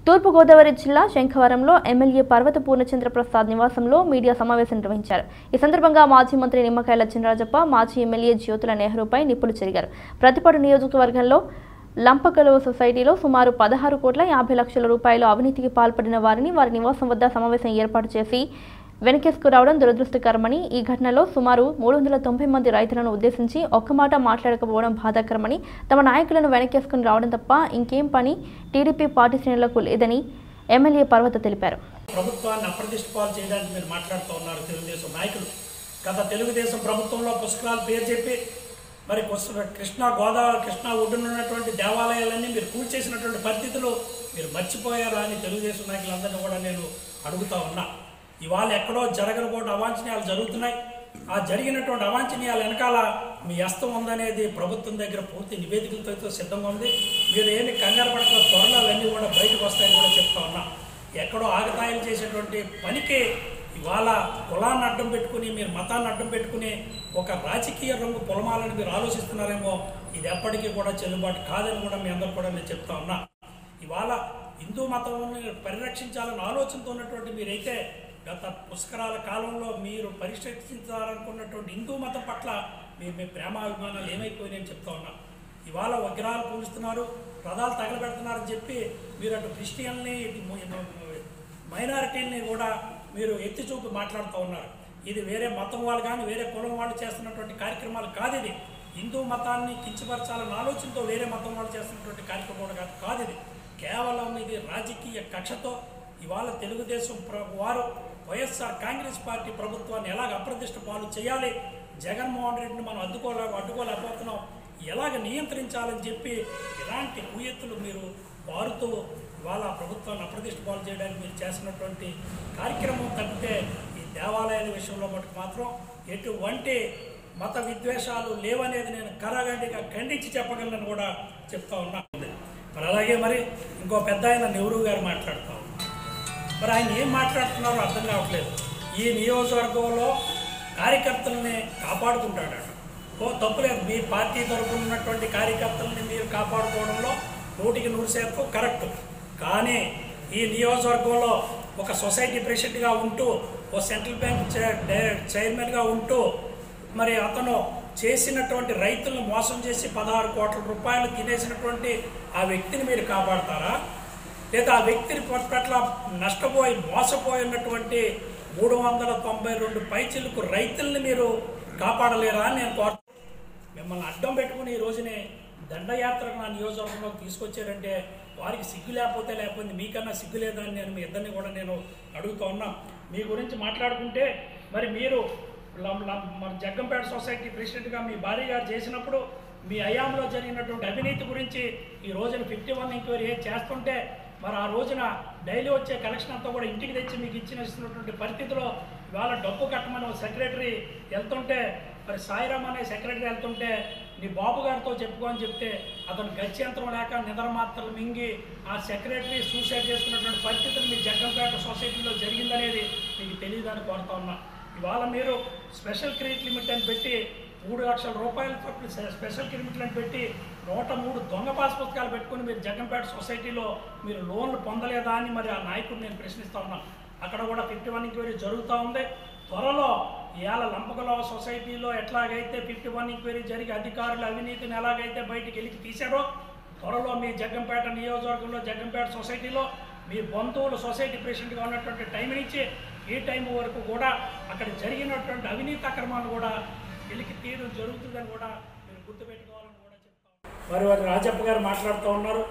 తూర్పుగోదావరి జిల్లా శంఖవరంలో ఎమ్మెల్యే పర్వత పూర్ణచంద్ర ప్రసాద్ నివాసంలో మీడియా సమావేశం నిర్వహించారు ఈ సందర్భంగా మాజీ మంత్రి నిమ్మకాయల చినరాజప్ప మాజీ ఎమ్మెల్యే జ్యోతుల నెహ్రూపై నిప్పులు చెరిగారు ప్రతిపాడు నియోజకవర్గంలో లంపకలువ సొసైటీలో సుమారు పదహారు కోట్ల యాభై లక్షల రూపాయలు అవినీతికి పాల్పడిన వారిని వారి నివాసం వద్ద సమావేశం ఏర్పాటు చేసి వెనకేసుకు రావడం దురదృష్టకరమని ఈ ఘటనలో సుమారు మూడు వందల తొంభై మంది రైతులను ఉద్దేశించి ఒక్క మాట మాట్లాడకపోవడం బాధాకరమని తమ నాయకులను వెనకేసుకుని రావడం తప్ప ఇంకేం పని టీడీపీ పార్టీ శ్రేణులకు లేదని ఎమ్మెల్యే పర్వత తెలిపారు ప్రభుత్వాన్ని అప్రతిష్ట పాలు చేయడానికి మీరు మాట్లాడుతూ ఉన్నారు తెలుగుదేశం నాయకులు గత తెలుగుదేశం ప్రభుత్వంలో పుష్కరాలు పేరు చెప్పి మరి పుష్క- కృష్ణా గోదావరి కృష్ణా ఒడ్డున ఉన్నటువంటి దేవాలయాలన్నీ మీరు కూల్చేసినటువంటి పరిస్థితులు మీరు మర్చిపోయారా అని తెలుగుదేశం నాయకులందరినీ కూడా నేను అడుగుతా ఉన్నా ఇవాళ ఎక్కడో జరగకపోవడం అవాంఛనీయాలు జరుగుతున్నాయి ఆ జరిగినటువంటి అవాంఛనీయాల వెనకాల మీ హస్తం ఉందనేది ప్రభుత్వం దగ్గర పూర్తి నివేదికలతో సిద్ధంగా ఉంది మీరు ఏమి కంగారు పడక త్వరలో అవన్నీ కూడా బయటకు వస్తాయని కూడా చెప్తా ఉన్నా ఎక్కడో ఆగతాయిలు చేసేటువంటి పనికి ఇవాళ కులాన్ని అడ్డం పెట్టుకుని మీరు మతాన్ని అడ్డం పెట్టుకుని ఒక రాజకీయ రంగు పొలమాలని మీరు ఆలోచిస్తున్నారేమో ఇది ఎప్పటికీ కూడా చెల్లుబాటు కాదని కూడా మీ అందరు కూడా నేను చెప్తా ఉన్నా ఇవాళ హిందూ మతం పరిరక్షించాలని ఆలోచనతో ఉన్నటువంటి మీరైతే గత పుష్కరాల కాలంలో మీరు పరిరక్షించాలనుకున్నటువంటి హిందూ మతం పట్ల మీ మీ ప్రేమాభిమానాలు ఏమైపోయినాయని చెప్తా ఉన్నా ఇవాళ విగ్రహాలు పూజిస్తున్నారు రథాలు తగలబెడుతున్నారని చెప్పి మీరు అటు క్రిస్టియన్ని ఇటు మైనారిటీని కూడా మీరు ఎత్తి చూపి మాట్లాడుతూ ఉన్నారు ఇది వేరే మతం వాళ్ళు కానీ వేరే కులం వాళ్ళు చేస్తున్నటువంటి కార్యక్రమాలు కాదు ఇది హిందూ మతాన్ని కించపరచాలన్న ఆలోచనతో వేరే మతం వాళ్ళు చేస్తున్నటువంటి కార్యక్రమం కూడా కాదు కాదు ఇది కేవలం ఇది రాజకీయ కక్షతో ఇవాళ తెలుగుదేశం ప్ర- వారు వైఎస్ఆర్ కాంగ్రెస్ పార్టీ ప్రభుత్వాన్ని ఎలాగ అప్రదిష్ట పాలు చేయాలి జగన్మోహన్ రెడ్డిని మనం అడ్డుకోలే అడ్డుకోలేకపోతున్నాం ఎలాగ నియంత్రించాలని చెప్పి ఇలాంటి కుయత్తులు మీరు వారుతూ ఇవాళ ప్రభుత్వాన్ని అప్రదిష్ట పాలు చేయడానికి మీరు చేసినటువంటి కార్యక్రమం తప్పితే ఈ దేవాలయాల విషయంలో మటుకు మాత్రం ఎటువంటి మత విద్వేషాలు లేవనేది నేను కరాగండిగా ఖండించి చెప్పగలను కూడా చెప్తా ఉన్నా మరి అలాగే మరి ఇంకో పెద్ద ఆయన నెహ్రూ గారు మాట్లాడుతూ ఉన్నారు మరి ఆయన ఏం మాట్లాడుతున్నారో అర్థం కావట్లేదు ఈ నియోజకవర్గంలో కార్యకర్తల్ని కాపాడుకుంటాడు ఓ తప్పులేదు మీ పార్టీ తరఫున ఉన్నటువంటి కార్యకర్తల్ని మీరు కాపాడుకోవడంలో నూటికి నూరు శాతం కరెక్ట్ కానీ ఈ నియోజకవర్గంలో ఒక సొసైటీ ప్రెసిడెంట్గా ఉంటూ ఓ సెంట్రల్ బ్యాంక్ చైర్- డై- చైర్మన్గా ఉంటూ మరి అతను చేసినటువంటి రైతులను మోసం చేసి పదహారు కోట్ల రూపాయలు తినేసినటువంటి ఆ వ్యక్తిని మీరు కాపాడతారా లేదా ఆ వ్యక్తిని పట్ల నష్టపోయి మోసపోయి ఉన్నటువంటి మూడు వందల తొంభై రెండు పైచిలకు రైతుల్ని మీరు కాపాడలేరా అని నేను కోరు మిమ్మల్ని అడ్డం పెట్టుకుని ఈ రోజునే దండయాత్రకు నా నియోజకవర్గంలోకి తీసుకొచ్చారంటే వారికి సిగ్గు లేకపోతే లేకపోతే మీకన్నా సిగ్గు లేదని నేను మీ ఇద్దరిని కూడా నేను అడుగుతా ఉన్నా మీ గురించి మాట్లాడుకుంటే మరి మీరు లం- లం- మన జగ్గంపేట సొసైటీ ప్రెసిడెంట్గా మీ భార్య గారు చేసినప్పుడు మీ అయాంలో జరిగినటువంటి అవినీతి గురించి ఈ రోజున ఫిఫ్టీ వన్ ఎంక్వైరీ చేస్తుంటే మరి ఆ రోజున డైలీ వచ్చే కలెక్షన్ అంతా కూడా ఇంటికి తెచ్చి మీకు ఇచ్చిన ఇస్తున్నటువంటి పరిస్థితిలో ఇవాళ డబ్బు కట్టమని ఒక సెక్రటరీ వెళ్తుంటే మరి సాయిరామ్ అనే సెక్రటరీ వెళ్తుంటే నీ బాబు గారితో చెప్పుకో అని చెప్తే అతను గత్యంతరం లేక నిద్ర మాత్రలు మింగి ఆ సెక్రటరీ సూసైడ్ చేసుకున్నటువంటి పరిస్థితులు మీ జగ్గంపేట సొసైటీలో జరిగిందనేది మీకు తెలియదని కోరుతా ఉన్నా ఇవాళ మీరు స్పెషల్ క్రెడిట్ లిమిట్ అని పెట్టి మూడు లక్షల రూపాయల చొప్పున స్పె- స్పెషల్ క్రెడిట్ అని పెట్టి నూట మూడు దొంగ పాస్ పుస్తకాలు పెట్టుకుని మీరు జగ్గంపేట సొసైటీలో మీరు లోన్లు పొందలేదా అని మరి ఆ నాయకుడు నేను ప్రశ్నిస్తా ఉన్నాను అక్కడ కూడా ఫిఫ్టీ వన్ ఎంక్వైరీ జరుగుతూ ఉంది త్వరలో ఇవాళ లంపకల సొసైటీలో ఎట్లాగైతే ఫిఫ్టీ వన్ ఎంక్వైరీ జరిగి అధికారులు అవినీతిని ఎలాగైతే బయటికి వెలికి తీశారో త్వరలో మీ జగ్గంపేట నియోజకవర్గంలో జగ్గంపేట సొసైటీలో మీ బంధువులు సొసైటీ ప్రెసిడెంట్గా ఉన్నటువంటి టైం నుంచి ఈ టైం వరకు కూడా అక్కడ జరిగినటువంటి అవినీతి అక్రమాలు కూడా వెలికి తీయడం జరుగుతుందని కూడా మీరు గుర్తుపెట్టుకోవాలని కూడా చెప్తాను మరి వారు రాజప్ప గారు మాట్లాడుతూ ఉన్నారు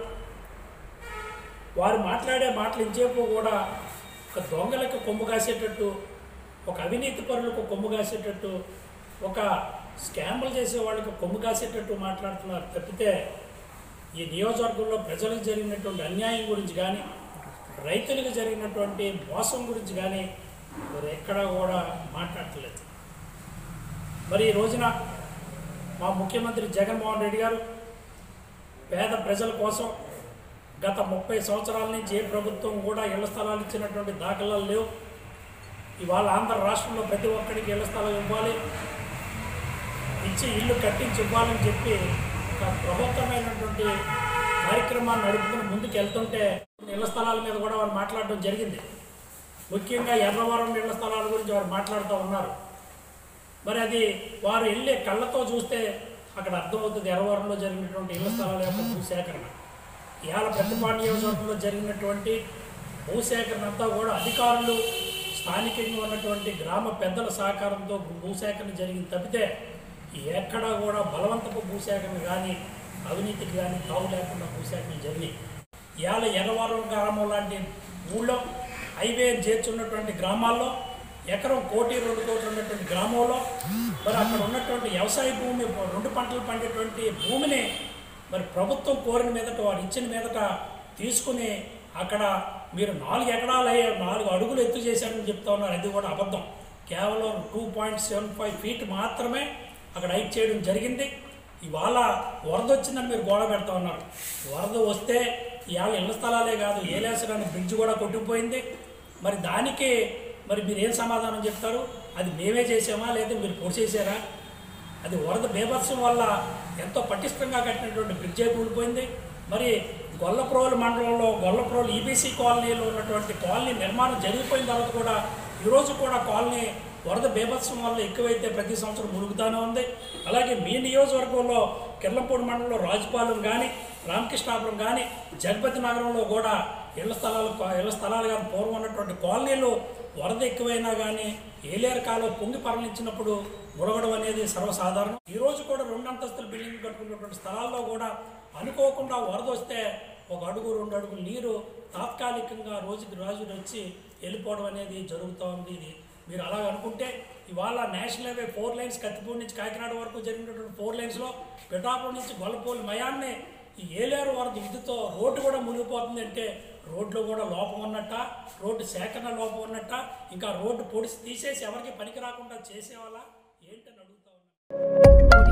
వారు మాట్లాడే మాటలు ఇంచేపు కూడా ఒక దొంగలకు కొమ్ము కాసేటట్టు ఒక అవినీతి పరులకు కొమ్ము కాసేటట్టు ఒక స్కామ్లు చేసే వాళ్ళకి కొమ్ము కాసేటట్టు మాట్లాడుతున్నారు తప్పితే ఈ నియోజకవర్గంలో ప్రజలకు జరిగినటువంటి అన్యాయం గురించి కానీ రైతులకు జరిగినటువంటి మోసం గురించి కానీ మరి ఎక్కడా కూడా మాట్లాడట్లేదు మరి ఈ రోజున మా ముఖ్యమంత్రి జగన్మోహన్ రెడ్డి గారు పేద ప్రజల కోసం గత ముప్పై సంవత్సరాల నుంచి ఏ ప్రభుత్వం కూడా ఇళ్ల స్థలాలు ఇచ్చినటువంటి దాఖలాలు లేవు ఇవాళ ఆంధ్ర రాష్ట్రంలో ప్రతి ఒక్కరికి ఇళ్ల స్థలం ఇవ్వాలి ఇచ్చి ఇల్లు కట్టించి ఇవ్వాలని చెప్పి ఒక ప్రభుత్వమైనటువంటి కార్యక్రమాన్ని నడుపుకుని ముందుకు వెళ్తుంటే ఇళ్ల స్థలాల మీద కూడా వారు మాట్లాడడం జరిగింది ముఖ్యంగా ఎర్రవరం ఇళ్ల స్థలాల గురించి వారు మాట్లాడుతూ ఉన్నారు మరి అది వారు వెళ్ళే కళ్ళతో చూస్తే అక్కడ అర్థమవుతుంది ఎర్రవరంలో జరిగినటువంటి ఇళ్ల స్థలాల యొక్క భూసేకరణ ఇవాళ పెద్దపాటి నియోజకవర్గంలో జరిగినటువంటి భూసేకరణ అంతా కూడా అధికారులు స్థానికంగా ఉన్నటువంటి గ్రామ పెద్దల సహకారంతో భూసేకరణ జరిగింది తప్పితే ఎక్కడా కూడా బలవంతపు భూసేకరణ కానీ అవినీతికి కానీ తావు లేకుండా భూసేకరణ జరిగినాయి ఇవాళ ఎర్రవరం గ్రామం లాంటి ఊళ్ళో హైవే చేర్చున్నటువంటి గ్రామాల్లో ఎకరం కోటి రెండు కోట్లు ఉన్నటువంటి గ్రామంలో మరి అక్కడ ఉన్నటువంటి వ్యవసాయ భూమి రెండు పంటలు పండేటువంటి భూమిని మరి ప్రభుత్వం కోరిన మీదట వారు ఇచ్చిన మీదట తీసుకుని అక్కడ మీరు నాలుగు ఎకరాలు అయ్యే నాలుగు అడుగులు ఎత్తు చేశారని చెప్తా ఉన్నారు అది కూడా అబద్ధం కేవలం two point seven five feet మాత్రమే అక్కడ హైట్ చేయడం జరిగింది ఇవాళ వరద వచ్చిందని మీరు గోడ పెడతా ఉన్నారు వరద వస్తే ఇవాళ ఇళ్ల స్థలాలే కాదు ఏలేసడానికి బ్రిడ్జ్ కూడా కొట్టుకుపోయింది మరి దానికి మరి మీరు ఏం సమాధానం చెప్తారు అది మేమే చేసామా లేదా మీరు పొడిచేసారా అది వరద బేభత్సం వల్ల ఎంతో పటిష్టంగా కట్టినటువంటి బ్రిడ్జే కూలిపోయింది మరి గొల్లప్రోలు మండలంలో గొల్లప్రోలు ఈబీసీ కాలనీలో ఉన్నటువంటి కాలనీ నిర్మాణం జరిగిపోయిన తర్వాత కూడా ఈరోజు కూడా కాలనీ వరద బేభత్సం వల్ల ఎక్కువైతే ప్రతి సంవత్సరం మునుగుతూనే ఉంది అలాగే మీ నియోజకవర్గంలో కిర్లంపూడి మండలంలో రాజపాలెం కానీ రామకృష్ణాపురం కానీ జగపతి నగరంలో కూడా ఇళ్ల స్థలాలు ఇళ్ల స్థలాలు కానీ పూర్వం ఉన్నటువంటి కాలనీలు వరద ఎక్కువైనా కానీ ఏలేరు కాలం పొంగి పరలించినప్పుడు మురగడం అనేది సర్వసాధారణం ఈ రోజు కూడా రెండు అంతస్తుల బిల్డింగ్ కట్టుకున్నటువంటి స్థలాల్లో కూడా అనుకోకుండా వరద వస్తే ఒక అడుగు రెండు అడుగులు నీరు తాత్కాలికంగా రోజుకి రోజు వచ్చి వెళ్ళిపోవడం అనేది జరుగుతూ ఉంది ఇది మీరు అలా అనుకుంటే ఇవాళ national highway four lines Kathipudi నుంచి కాకినాడ వరకు జరిగినటువంటి ఫోర్ లైన్స్లో పిఠాపురం నుంచి గొల్లపోలి మయాన్ని ఈ ఏలేరు వరద ఇదితో రోడ్డు కూడా మునిగిపోతుంది అంటే రోడ్లో కూడా లోపం ఉన్నట్ట రోడ్డు సేకరణ లోపం ఉన్నట్ట ఇంకా రోడ్డు పొడిసి తీసేసి ఎవరికి పనికి రాకుండా చేసేవాళ్ళ ఏంటని అడుగుతా ఉన్నా